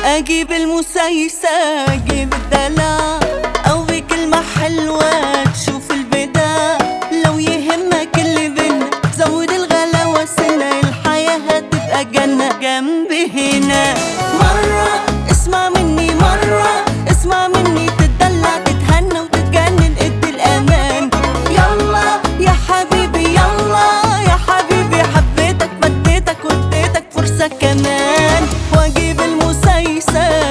اجيب المسيسة اجيب الدلع او بكلمة حلوة تشوف البداع لو يهمك اللي بينا زود الغلاوة سنة الحياة هتبقى جنة جنبي هنا مرة اسمع مني مرة اسمع مني تتدلع تتهنى وتتجنن ادي الامان يلا يا حبيبي يلا يا حبيبي حبيتك مديتك واديتك فرصة كمان واجيب المسيسة